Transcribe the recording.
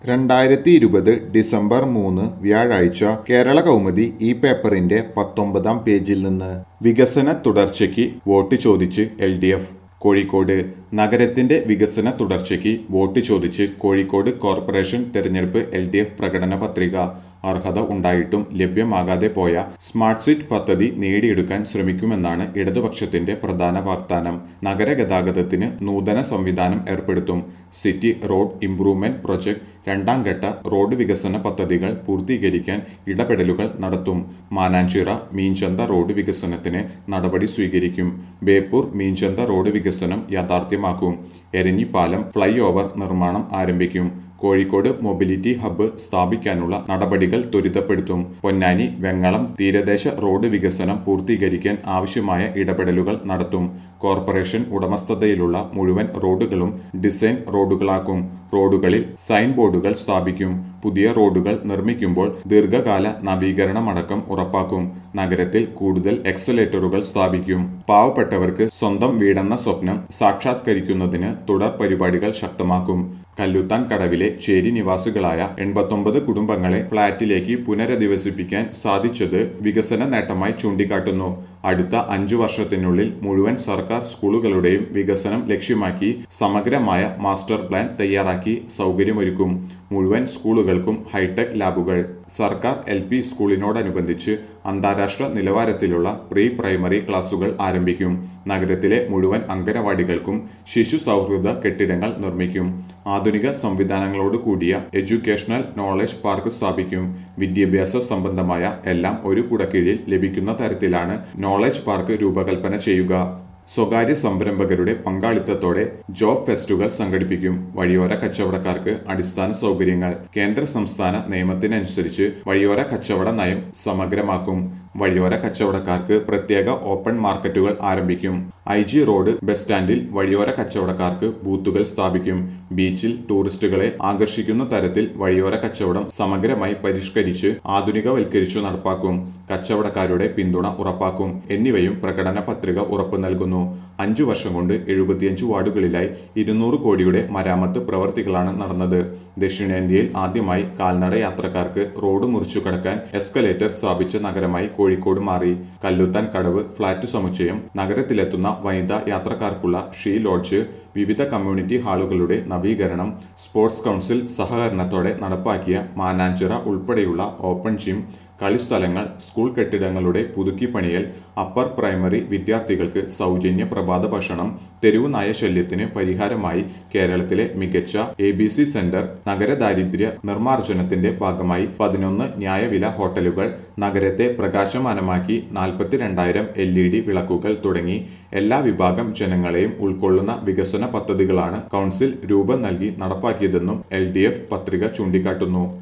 രണ്ടായിരത്തി ഇരുപത് ഡിസംബർ മൂന്ന് വ്യാഴാഴ്ച കേരള കൗമുദി ഈ പേപ്പറിന്റെ പത്തൊമ്പതാം പേജിൽ നിന്ന് വികസന തുടർച്ചയ്ക്ക് വോട്ട് ചോദിച്ച് എൽ ഡി എഫ് കോഴിക്കോട് നഗരത്തിന്റെ വികസന തുടർച്ചയ്ക്ക് വോട്ട് ചോദിച്ച് കോഴിക്കോട് കോർപ്പറേഷൻ തെരഞ്ഞെടുപ്പ് എൽ ഡി എഫ് പ്രകടന പത്രിക അർഹത ഉണ്ടായിട്ടും ലഭ്യമാകാതെ പോയ സ്മാർട്ട് സിറ്റി പദ്ധതി നേടിയെടുക്കാൻ ശ്രമിക്കുമെന്നാണ് ഇടതുപക്ഷത്തിന്റെ പ്രധാന വാഗ്ദാനം നഗരഗതാഗതത്തിന് നൂതന സംവിധാനം ഏർപ്പെടുത്തും സിറ്റി റോഡ് ഇംപ്രൂവ്മെന്റ് പ്രൊജക്ട് രണ്ടാം ഘട്ട റോഡ് വികസന പദ്ധതികൾ പൂർത്തീകരിക്കാൻ ഇടപെടലുകൾ നടത്തും മാനാഞ്ചിറ മീൻചന്ത റോഡ് വികസനത്തിന് നടപടി സ്വീകരിക്കും ബേപ്പൂർ മീൻചന്ത റോഡ് വികസനം യാഥാർത്ഥ്യമാക്കും എരഞ്ഞിപ്പാലം ഫ്ലൈ ഓവർ നിർമ്മാണം ആരംഭിക്കും കോഴിക്കോട് മൊബിലിറ്റി ഹബ്ബ് സ്ഥാപിക്കാനുള്ള നടപടികൾ ത്വരിതപ്പെടുത്തും പൊന്നാനി വെങ്ങളം തീരദേശ റോഡ് വികസനം പൂർത്തീകരിക്കാൻ ആവശ്യമായ ഇടപെടലുകൾ നടത്തും കോർപ്പറേഷൻ ഉടമസ്ഥതയിലുള്ള മുഴുവൻ റോഡുകളും ഡിസൈൻ റോഡുകളാക്കും റോഡുകളിൽ സൈൻ ബോർഡുകൾ സ്ഥാപിക്കും പുതിയ റോഡുകൾ നിർമ്മിക്കുമ്പോൾ ദീർഘകാല നവീകരണമടക്കം ഉറപ്പാക്കും നഗരത്തിൽ കൂടുതൽ എക്സലേറ്ററുകൾ സ്ഥാപിക്കും പാവപ്പെട്ടവർക്ക് സ്വന്തം വീടെന്ന സ്വപ്നം സാക്ഷാത്കരിക്കുന്നതിന് തുടർ പരിപാടികൾ ശക്തമാക്കും കല്ലുത്താൻ കടവിലെ ചേരി നിവാസികളായ എൺപത്തൊമ്പത് കുടുംബങ്ങളെ ഫ്ളാറ്റിലേക്ക് പുനരധിവസിപ്പിക്കാൻ സാധിച്ചത് വികസന നേട്ടമായി ചൂണ്ടിക്കാട്ടുന്നു അടുത്ത അഞ്ചു വർഷത്തിനുള്ളിൽ മുഴുവൻ സർക്കാർ സ്കൂളുകളുടെയും വികസനം ലക്ഷ്യമാക്കി സമഗ്രമായ മാസ്റ്റർ പ്ലാൻ തയ്യാറാക്കി സൗകര്യമൊരുക്കും മുഴുവൻ സ്കൂളുകൾക്കും ഹൈടെക് ലാബുകൾ സർക്കാർ എൽ പി സ്കൂളിനോടനുബന്ധിച്ച് അന്താരാഷ്ട്ര നിലവാരത്തിലുള്ള പ്രീ പ്രൈമറി ക്ലാസുകൾ ആരംഭിക്കും നഗരത്തിലെ മുഴുവൻ അംഗനവാടികൾക്കും ശിശു സൗഹൃദ കെട്ടിടങ്ങൾ നിർമ്മിക്കും ആധുനിക സംവിധാനങ്ങളോട് കൂടിയ എഡ്യൂക്കേഷണൽ നോളജ് പാർക്ക് സ്ഥാപിക്കും വിദ്യാഭ്യാസ സംബന്ധമായ എല്ലാം ഒരു കുടക്കീഴിൽ ലഭിക്കുന്ന തരത്തിലാണ് നോളജ് പാർക്ക് രൂപകൽപ്പന ചെയ്യുക സ്വകാര്യ സംരംഭകരുടെ പങ്കാളിത്തത്തോടെ ജോബ് ഫെസ്റ്റുകൾ സംഘടിപ്പിക്കും വഴിയോര കച്ചവടക്കാർക്ക് അടിസ്ഥാന സൗകര്യങ്ങൾ കേന്ദ്ര സംസ്ഥാന നിയമത്തിനനുസരിച്ച് വഴിയോര കച്ചവട നയം സമഗ്രമാക്കും വഴിയോര കച്ചവടക്കാർക്ക് പ്രത്യേക ഓപ്പൺ മാർക്കറ്റുകൾ ആരംഭിക്കും ഐ ജി റോഡ് ബസ് സ്റ്റാൻഡിൽ വഴിയോര കച്ചവടക്കാർക്ക് ബൂത്തുകൾ സ്ഥാപിക്കും ബീച്ചിൽ ടൂറിസ്റ്റുകളെ ആകർഷിക്കുന്ന തരത്തിൽ വഴിയോര കച്ചവടം സമഗ്രമായി പരിഷ്കരിച്ച് ആധുനികവൽക്കരിച്ചു നടപ്പാക്കും കച്ചവടക്കാരുടെ പിന്തുണ ഉറപ്പാക്കും എന്നിവയും പ്രകടന പത്രിക ഉറപ്പു നൽകുന്നു അഞ്ചു വർഷം കൊണ്ട് എഴുപത്തിയഞ്ച് വാർഡുകളിലായി ഇരുന്നൂറ് കോടിയുടെ മരാമത്ത് പ്രവർത്തികളാണ് നടന്നത് ദക്ഷിണേന്ത്യയിൽ ആദ്യമായി കാൽനട യാത്രക്കാർക്ക് റോഡ് മുറിച്ചു കടക്കാൻ എസ്കലേറ്റർ സ്ഥാപിച്ച നഗരമായി കോഴിക്കോട് മാറി കല്ലുത്താൻ കടവ് ഫ്ളാറ്റ് സമുച്ചയം നഗരത്തിലെത്തുന്ന വനിതാ യാത്രക്കാർക്കുള്ള ഷീ ലോഡ്ജ് വിവിധ കമ്മ്യൂണിറ്റി ഹാളുകളുടെ നവീകരണം സ്പോർട്സ് കൗൺസിൽ സഹകരണത്തോടെ നടപ്പാക്കിയ മാനാഞ്ചിറ ഉൾപ്പെടെയുള്ള ഓപ്പൺ ജിം കളിസ്ഥലങ്ങൾ സ്കൂൾ കെട്ടിടങ്ങളുടെ പുതുക്കിപ്പണിയൽ അപ്പർ പ്രൈമറി വിദ്യാർത്ഥികൾക്ക് സൗജന്യ പ്രഭാത ഭക്ഷണം തെരുവു നായ ശല്യത്തിന് പരിഹാരമായി കേരളത്തിലെ മികച്ച എ ബി സി സെന്റർ നഗരദാരിദ്ര്യ നിർമ്മാർജ്ജനത്തിന്റെ ഭാഗമായി പതിനൊന്ന് ന്യായവില ഹോട്ടലുകൾ നഗരത്തെ പ്രകാശമാനമാക്കി നാൽപ്പത്തിരണ്ടായിരം എൽ ഇ ഡി വിളക്കുകൾ തുടങ്ങി എല്ലാ വിഭാഗം ജനങ്ങളെയും ഉൾക്കൊള്ളുന്ന വികസന പദ്ധതികളാണ് കൗൺസിൽ രൂപം നൽകി നടപ്പാക്കിയതെന്നും എൽ പത്രിക ചൂണ്ടിക്കാട്ടുന്നു